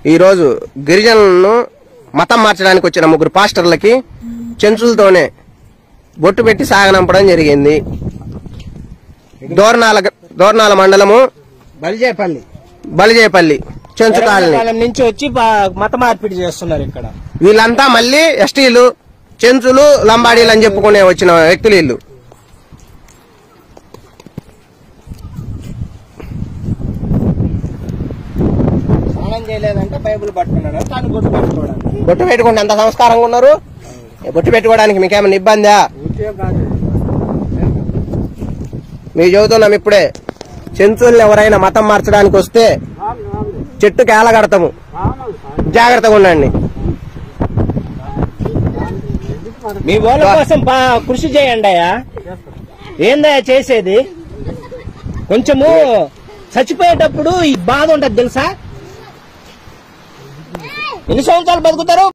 ఈరోజు గిరిజనులను మతం మార్చడానికి వచ్చిన ముగ్గురు పాస్టర్లకి చెంచులతోనే బొట్టు పెట్టి సాగనంపడం జరిగింది దోర్నాల దోర్నాల మండలము బలిజేపల్లి బలిజేపల్లి చెంచు కాలనీ కాలం నుంచి వచ్చి బా- మత మార్పిడి చేస్తున్నారు ఇక్కడ వీళ్ళంతా మళ్ళీ ఎస్టీలు చెంచులు లంబాడీలు అని చెప్పుకునే వచ్చిన వ్యక్తులు వీళ్ళు స్నానం చేయలేదంటే బైబుల్ పట్టుకున్నాడు తాను గుర్తు పెట్టుకోవడానికి బొట్టు పెట్టుకుంటే ఎంత సంస్కారంగా ఉన్నారు ఏ బొట్టు పెట్టుకోవడానికి మీకేమైనా ఇబ్బందా మీకు చెబుతున్నాం ఇప్పుడే చెంచుల్ని ఎవరైనా మతం మార్చడానికి వస్తే చెట్టుకి ఏలగడతాము జాగ్రత్తగా ఉండండి మీ వాళ్ళ కోసం పా- కృషి చేయండి అయ్యా ఏందయ్యా చేసేది కొంచెము చచ్చిపోయేటప్పుడు ఈ బాధ ఉంటది తెలుసా ఎన్ని సంవత్సరాలు బతుకుతారు